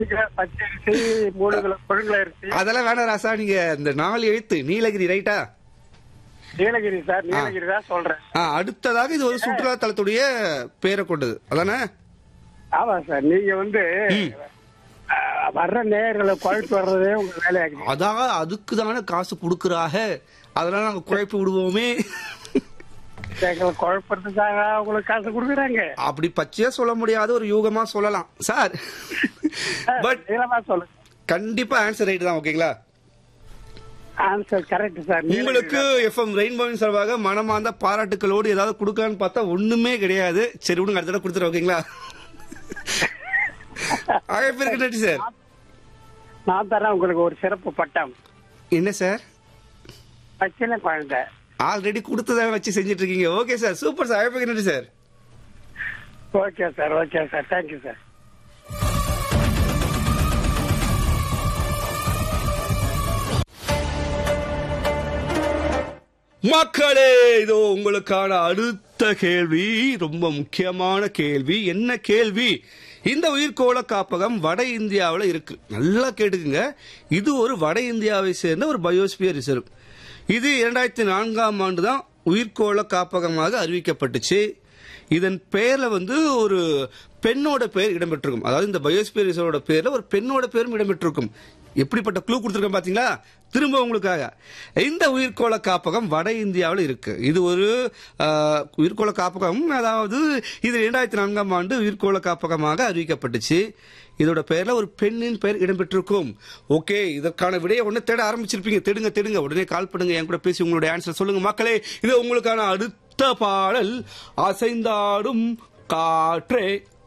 பச்சரிசி மூணு கிலோ கொழுங்குல அரிசி அதெல்லாம் வேணாம் ராசா நீங்க இந்த நாலு எழுத்து நீலகிரி ரைட்டா நீலகிரி சார் நீலகிரி தான் சொல்றேன் ஆ, அடுத்ததாக இது ஒரு சுற்றுலா தலத்துடைய பேரை கொண்டது அதானே ஆமா சார் நீங்க வந்து ஆ, வர்ற நேர்களை குழப்பிட்டு வர்றதே உங்க வேலையாகுது அதாக அதுக்கு தானே காசு கொடுக்குறாக அதனால நாங்க குழப்பி விடுவோமே எங்களை குழப்பறதுக்காக உங்களுக்கு காசு கொடுக்குறாங்க அப்படி பச்சையா சொல்ல முடியாத ஒரு யூகமா சொல்லலாம் சார் பட் நீளமா சொல்லுங்க கண்டிப்பா ஆன்சர் ரைட் தான் ஓகேங்களா ஆன்சர் கரெக்ட் சார் உங்களுக்கு எஃப்எம் ரெயின்போவின் சார்பாக மனமார்ந்த பாராட்டுகளோடு ஏதாவது கொடுக்கலான்னு பார்த்தா ஒண்ணுமே கிடையாது சரி விடுங்க அடுத்த தடவை கொடுத்துரு ஓகேங்களா அழைப்பிற்கு நன்றி சார் நான் தரேன் உங்களுக்கு ஒரு சிறப்பு பட்டம் என்ன சார் பச்சில குழந்தை ஆல்ரெடி கொடுத்ததை வச்சு செஞ்சுட்டு இருக்கீங்க ஓகே சார் சூப்பர் சார் அழைப்புக்கு நன்றி sir okay sir okay sir thank you sir மக்களே இதோ உங்களுக்கான அடுத்த கேள்வி ரொம்ப முக்கியமான கேள்வி என்ன கேள்வி இந்த உயிர்கோள காப்பகம் வட இந்தியாவில் இருக்கு நல்லா கேட்டுக்குங்க இது ஒரு வட இந்தியாவை சேர்ந்த ஒரு பயோஸ்பியர் ரிசர்வ் இது இரண்டாயிரத்தி நான்காம் ஆண்டு தான் உயிர்கோள காப்பகமாக அறிவிக்கப்பட்டுச்சு இதன் பெயர்ல வந்து ஒரு பெண்ணோட பெயர் இடம்பெற்றிருக்கும் அதாவது இந்த பயோஸ்பியர் ரிசர்வோட பேர்ல ஒரு பெண்ணோட பேரும் இடம்பெற்றிருக்கும் எப்படிப்பட்ட க்ளூ கொடுத்துருக்கேன் பாத்தீங்களா திரும்ப உங்களுக்காக இந்த உயிர்கோள காப்பகம் வட இந்தியாவில் இருக்கு இது ஒரு ஆஹ், உயிர்கோள காப்பகம் அதாவது இது இரண்டாயிரத்தி நான்காம் ஆண்டு உயிர்கோள காப்பகமாக அறிவிக்கப்பட்டுச்சு இதோட பெயர்ல ஒரு பெண்ணின் பெயர் இடம்பெற்றிருக்கும் ஓகே இதற்கான விடையை உடனே தேட ஆரம்பிச்சிருப்பீங்க தேடுங்க தேடுங்க உடனே கால் பண்ணுங்க என் கூட பேசி உங்களுடைய ஆன்சர் சொல்லுங்க மக்களே இது உங்களுக்கான அடுத்த பாடல் அசைந்தாடும் காற்றே